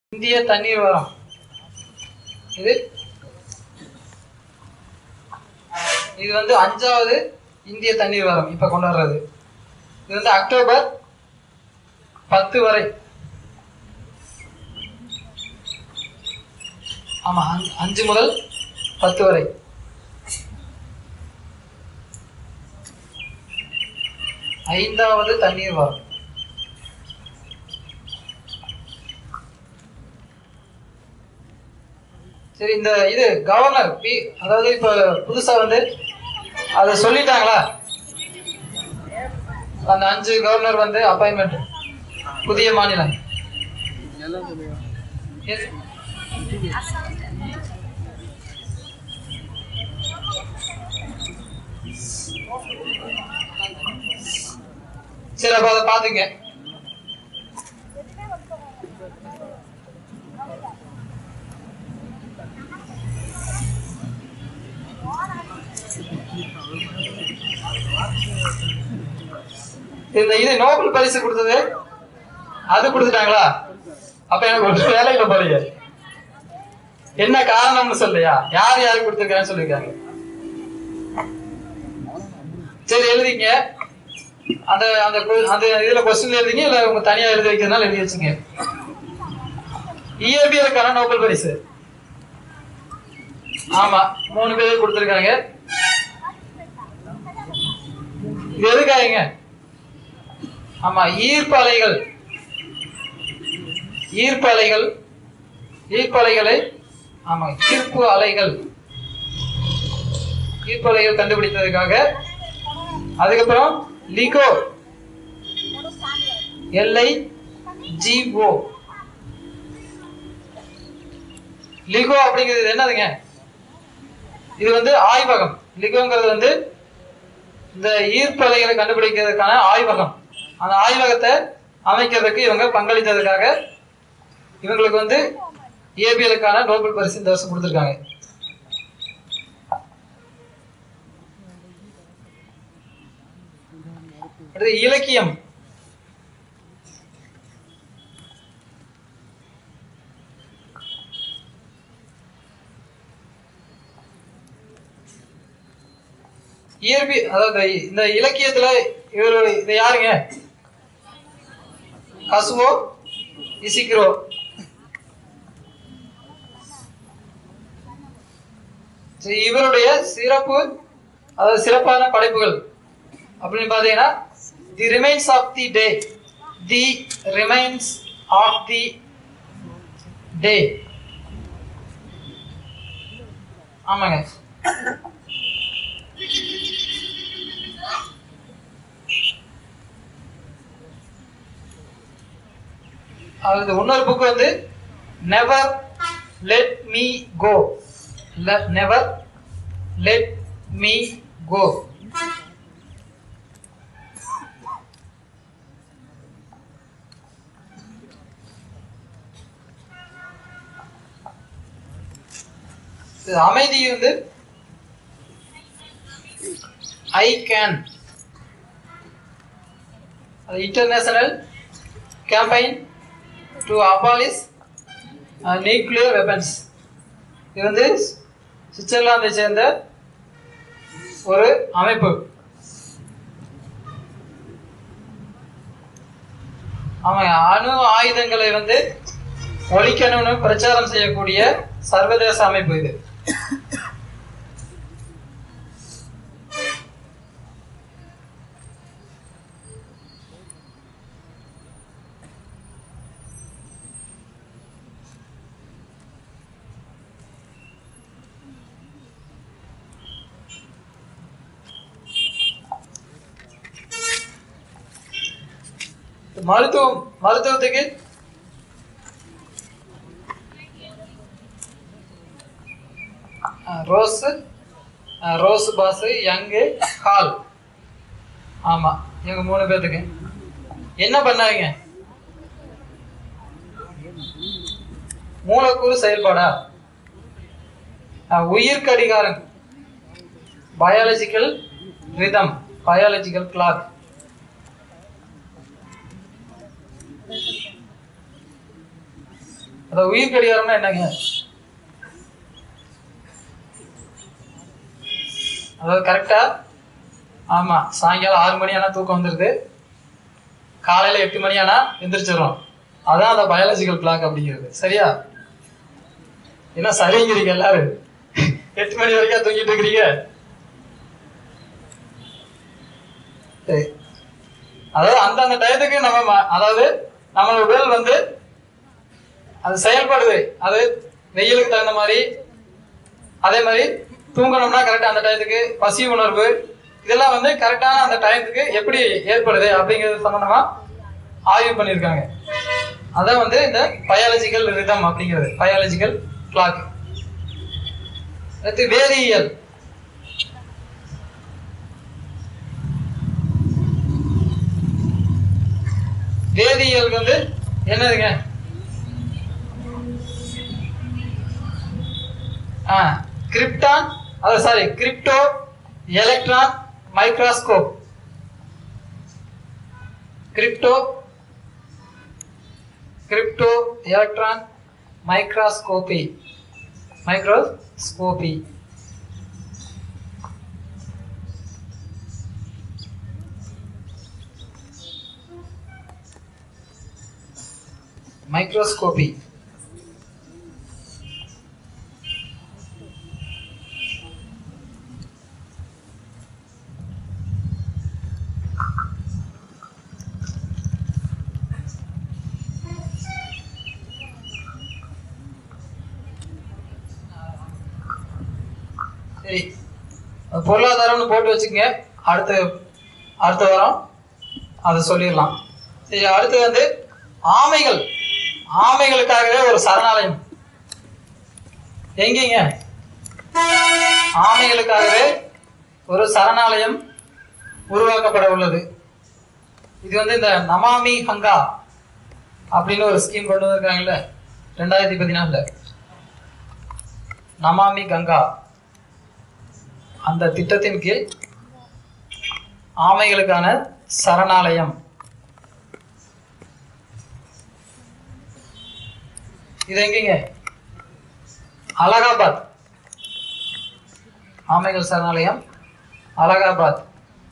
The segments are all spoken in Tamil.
இந்திய தண்ணீர் வாரம் இது இது வந்து அஞ்சாவது இந்திய தண்ணீர் வாரம் இப்ப கொண்டாடுறது இது வந்து அக்டோபர் பத்து வரை ஆமா அஞ்சு- அஞ்சு முதல் பத்து வரை ஐந்தாவது தண்ணீர் வாரம் சரி இந்த இது கவர்னர் பி அதாவது இப்ப புதுசா வந்து அதை சொல்லிட்டாங்களா அந்த அஞ்சு கவர்னர் வந்து அப்பாயின்மெண்ட் புதிய மாநிலம் எது? சரி அப்ப அதை பாத்துங்க இந்த இது நோபல் பரிசு கொடுத்தது அது கொடுத்துட்டாங்களா அப்ப எனக்கு ஒரு வேலையில போறீங்க என்ன காரணம்னு சொல்லையா யார் யாருக்கு கொடுத்துருக்காங்கன்னு சொல்லிருக்காங்க சரி எழுதிங்க அந்த அந்த கு- அந்த இதுல கொஸ்டின் எழுதிங்க இல்ல உங்க தனியா எழுதி வைக்கிறதுனால எழுதி வச்சுங்க இயற்பியலுக்கான நோபல் பரிசு ஆமா மூணு பேர் கொடுத்துருக்காங்க இது எதுக்காகங்க ஆமா ஈர்ப்பு அலைகள் ஈர்ப்பு அலைகள் ஈர்ப்பு அலைகளை ஆமா ஈர்ப்பு அலைகள் ஈர்ப்பு அலைகள் கண்டுபிடித்ததுக்காக அதுக்கப்புறம் லிகோ எல்ஐ ஜிஓ லிகோ அப்படிங்கிறது என்னதுங்க இது வந்து ஆய்வகம் லிகோங்கிறது வந்து இந்த ஈர்ப்பு அலைகளை கண்டுபிடிக்கிறதுக்கான ஆய்வகம் அந்த ஆய்வகத்தை அமைக்கிறதுக்கு இவங்க பங்களித்ததுக்காக இவங்களுக்கு வந்து இயற்பியலுக்கான நோபல் பரிசு இந்த வருஷம் கொடுத்துருக்காங்க அடுத்து இலக்கியம் இயற்பி அதாவது இந்த இலக்கியத்துல இவர் இது யாருங்க கசுவோ இசிக்கிறோ சரி, இவருடைய சிறப்பு அதாவது சிறப்பான படைப்புகள் அப்படின்னு பாத்தீங்கன்னா the remains of the day the remains of the day ஆமாங்க அது இன்னொரு புக் வந்து never let me go never let me go அமைதி வந்து ICAN international campaign to abolish nuclear weapons இது வந்து சுவிட்சர்லாந்தை சேர்ந்த ஒரு அமைப்பு ஆமாங்க அணு ஆயுதங்களை வந்து ஒழிக்கணும்னு பிரச்சாரம் செய்யக்கூடிய சர்வதேச அமைப்பு இது மருத்துவம் மருத்துவத்துக்கு Rosbash Rosbash Young Hall ஆமா இவங்க மூணு பேர்த்துக்கு என்ன பண்ணாங்க மூலக்கூறு செயல்பாடா அஹ், உயிர் கடிகாரம் பயாலஜிக்கல் ரிதம் பயாலஜிக்கல் கிளாக் அதாவது உயிர் கடிகாரம்னா என்னங்க அதாவது கரெக்டா ஆமா சாயங்காலம் ஆறு மணி ஆனா தூக்கம் வந்துருது காலையில எட்டு மணி ஆனா எந்திரிச்சிடும் அதான் அந்த பயாலஜிக்கல் கிளாக் அப்படிங்கிறது சரியா என்ன சரிங்கிறீங்க எல்லாரும் எட்டு மணி வரைக்கும் தூங்கிட்டு இருக்கிறீங்க சரி. அதாவது அந்தந்த டயத்துக்கு நம்ம ம- அதாவது நம்ம உடல் வந்து அது செயல்படுது அது வெயிலுக்கு தகுந்த மாதிரி அதே மாதிரி தூங்கணும்னா கரெக்டா அந்த டயத்துக்கு பசி உணர்வு இதெல்லாம் வந்து கரெக்டான அந்த டயத்துக்கு எப்படி ஏற்படுது அப்படிங்கிறது சம்பந்தமா ஆய்வு பண்ணியிருக்காங்க அதான் வந்து இந்த பயாலஜிக்கல் ரிதம் அப்படிங்கிறது பயாலஜிக்கல் கிளாக் அடுத்து வேதியியல் வேதியியல் வந்து என்னதுங்க ஆ கிரிப்டான் அது sorry crypto electron microscope crypto crypto electron microscopy microscopy microscopy சரி அது பொருளாதாரம்னு போட்டு வச்சுக்கங்க அடுத்த அடுத்த வாரம் அதை சொல்லிடலாம் சரி அடுத்து வந்து ஆமைகள் ஆமைகளுக்காகவே ஒரு சரணாலயம் எங்கேங்க ஆமைகளுக்காகவே ஒரு சரணாலயம் உருவாக்கப்பட உள்ளது இது வந்து இந்த நமாமி கங்கா அப்படின்னு ஒரு ஸ்கீம் கொண்டு வந்திருக்காங்கல்ல ரெண்டாயிரத்தி பதினாலுல நமாமி கங்கா அந்த திட்டத்தின் கீழ் ஆமைகளுக்கான சரணாலயம் இது எங்கேங்க அலகாபாத் ஆமைகள் சரணாலயம் அலகாபாத்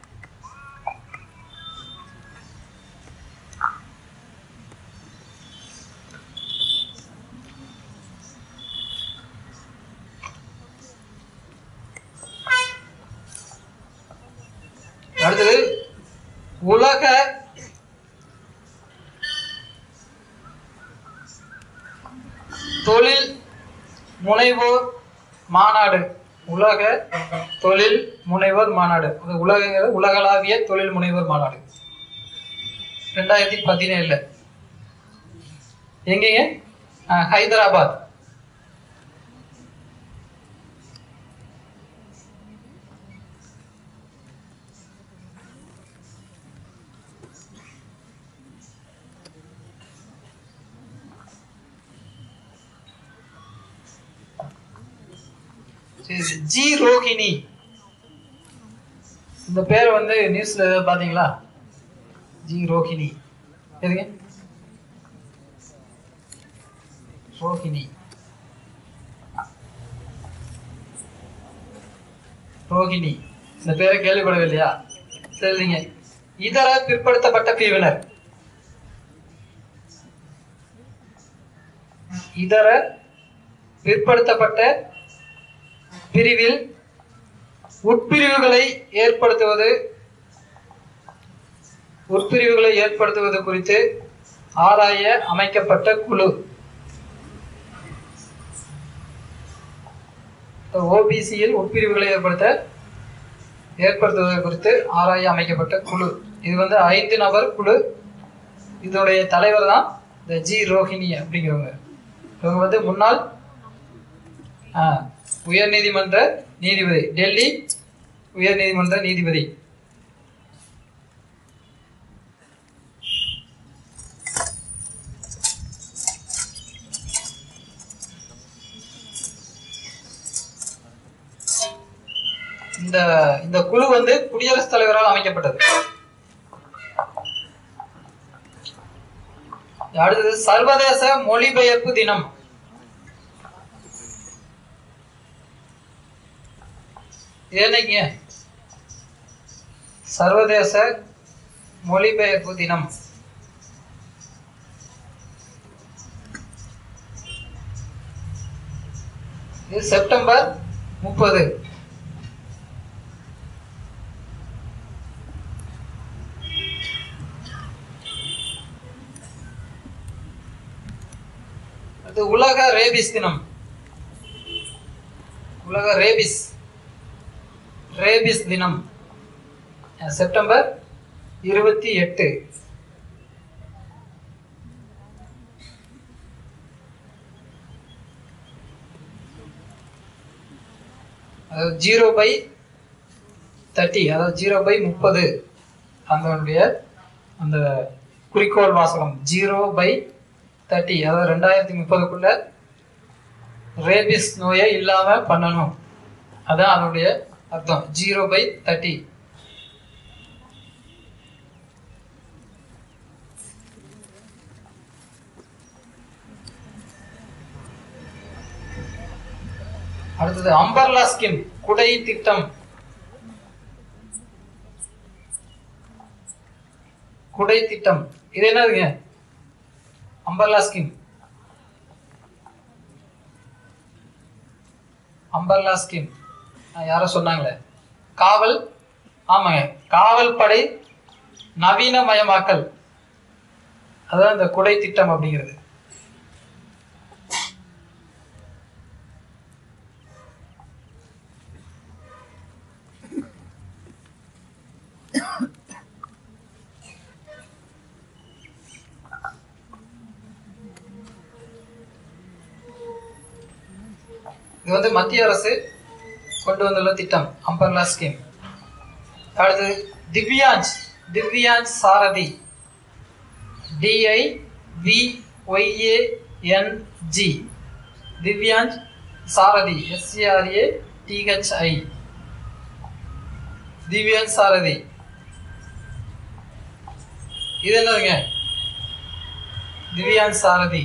அடுத்தது உலக தொழில் முனைவோர் மாநாடு உலக தொழில் முனைவோர் மாநாடு அது உலக உலகளாவிய தொழில் முனைவோர் மாநாடு ரெண்டாயிரத்தி பதினேழுல எங்கேங்க அஹ், ஹைதராபாத் சரி, ஜி ரோஹிணி இந்த பேர் வந்து நியூஸ்ல ஏதாவது பாத்தீங்களா ஜி ரோஹிணி எதுங்க ரோஹிணி ரோஹிணி இந்த பேரை கேள்விப்படவில்லையா சரிங்க இதர பிற்படுத்தப்பட்ட பிரிவினர் இதர பிற்படுத்தப்பட்ட பிரிவில் உட்பிரிவுகளை ஏற்படுத்துவது உட்பிரிவுகளை ஏற்படுத்துவது குறித்து ஆராய அமைக்கப்பட்ட குழு ஓபிசியில் உட்பிரிவுகளை ஏற்படுத்த ஏற்படுத்துவது குறித்து ஆராய அமைக்கப்பட்ட குழு இது வந்து ஐந்து நபர் குழு இதோடைய தலைவர் தான் இந்த ஜி ரோஹிணி அப்படிங்கிறவங்க இவங்க வந்து முன்னாள் ஆ, உயர்நீதிமன்ற நீதிபதி டெல்லி உயர்நீதிமன்ற நீதிபதி இந்த இந்த குழு வந்து குடியரசுத் தலைவரால் அமைக்கப்பட்டது அடுத்தது சர்வதேச மொழிபெயர்ப்பு தினம் இது என்னைக்குங்க சர்வதேச மொழிபெயர்ப்பு தினம் இது செப்டம்பர் முப்பது அது உலக ரேபிஸ் தினம் உலக ரேபிஸ் ரேபிஸ் தினம் அஹ் செப்டம்பர் இருபத்தி எட்டு அதாவது ஜீரோ பை தேர்ட்டி அதாவது ஜீரோ பை முப்பது அதனுடைய அந்த குறிக்கோள் வாசகம் ஜீரோ பை தேர்ட்டி அதாவது ரெண்டாயிரத்தி முப்பதுக்குள்ள ரேபிஸ் நோயை இல்லாம பண்ணணும் அதான் அதனுடைய அர்த்தம் ஜீரோ பை தேர்ட்டி அடுத்தது அம்பர்லா ஸ்கீம் குடை திட்டம் குடை திட்டம் இது என்னதுங்க அம்பர்லா ஸ்கீம் அம்பர்லா ஸ்கீம் யாரோ சொன்னாங்களே காவல் ஆமாங்க காவல் படை நவீனமயமாக்கல் அதான் இந்த குடை திட்டம் அப்படிங்கிறது இது வந்து மத்திய அரசு கொண்டு வந்துள்ள திட்டம் அம்பர்லா ஸ்கீம் அடுத்து Divyang Divyang Sarathi D I V Y A N G Divyang Sarathi S C R A D H I Divyang Sarathi இது என்னதுங்க திவ்யாஞ்ச் சாரதி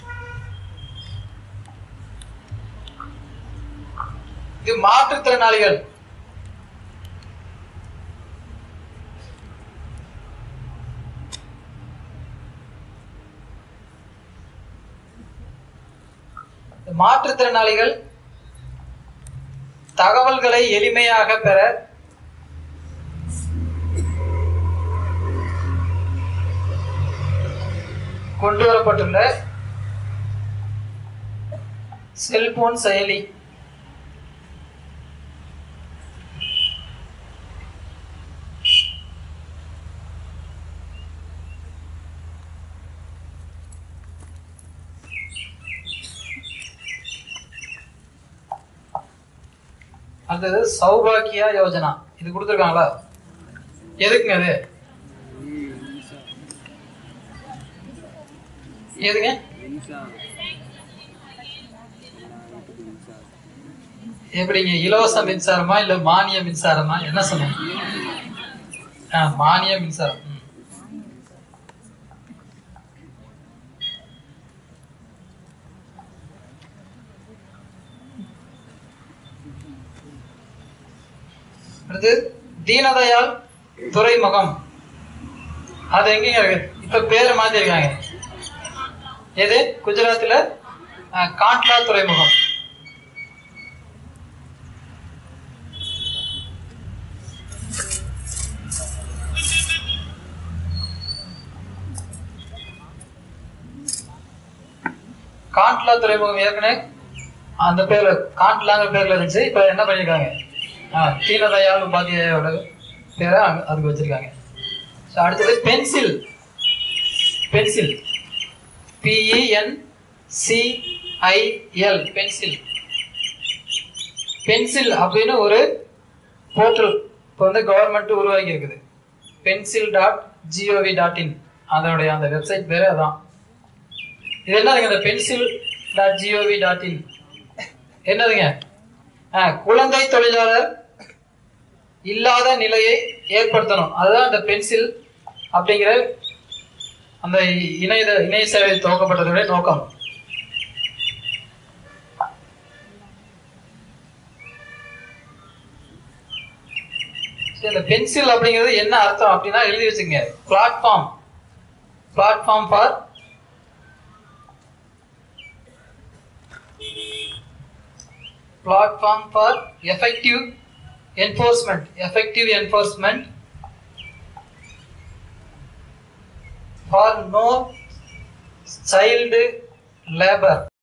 இது மாற்றுத்திறனாளிகள் இந்த மாற்றுத்திறனாளிகள் தகவல்களை எளிமையாக பெற கொண்டு வரப்பட்டுள்ள செல்போன் செயலி அடுத்தது சௌபாக்கியா யோஜனா இது கொடுத்துருக்காங்களா எதுக்குங்க அது எதுங்க எப்படிங்க இலவச மின்சாரமா இல்ல மானிய மின்சாரமா என்ன சொன்னீங்க ஆ, மானிய மின்சாரம் ம். அடுத்து தீனதயாள் துறைமுகம் அது எங்கேங்க இருக்கு இப்ப பேர் மாத்திருக்காங்க எது குஜராத்ல அஹ், காட்லா துறைமுகம் காட்லா துறைமுகம் ஏற்கனவே அந்த பேர்ல காட்லாங்கிற பேர்ல இருந்துச்சு இப்ப என்ன பண்ணிருக்காங்க ஆஹ் தீனதயாள் உபாத்தியாயோட பேரை அங்க- அதுக்கு வச்சிருக்காங்க So, அடுத்தது PENCIL PENCIL P E N C I L PENCIL PENCIL அப்படின்னு ஒரு போர்ட்டல் இப்போ வந்து கவர்மெண்ட் உருவாக்கி இருக்குது PENCIL dot gov dot in அதனுடைய அந்த வெப்சைட் பேரு அதான் இது என்னதுங்க இந்த PENCIL dot gov dot in என்னதுங்க ஆ, குழந்தை தொழிலாளர் இல்லாத நிலையை ஏற்படுத்தணும் அதுதான் இந்த பென்சில் அப்படிங்கிற அந்த இணைய இணைய சேவை துவக்கப்பட்டதுடைய நோக்கம் சரி, இந்த பென்சில் அப்படிங்கிறது என்ன அர்த்தம் அப்படின்னா எழுதி வச்சுங்க platform platform for platform for effective enforcement effective enforcement for no child labor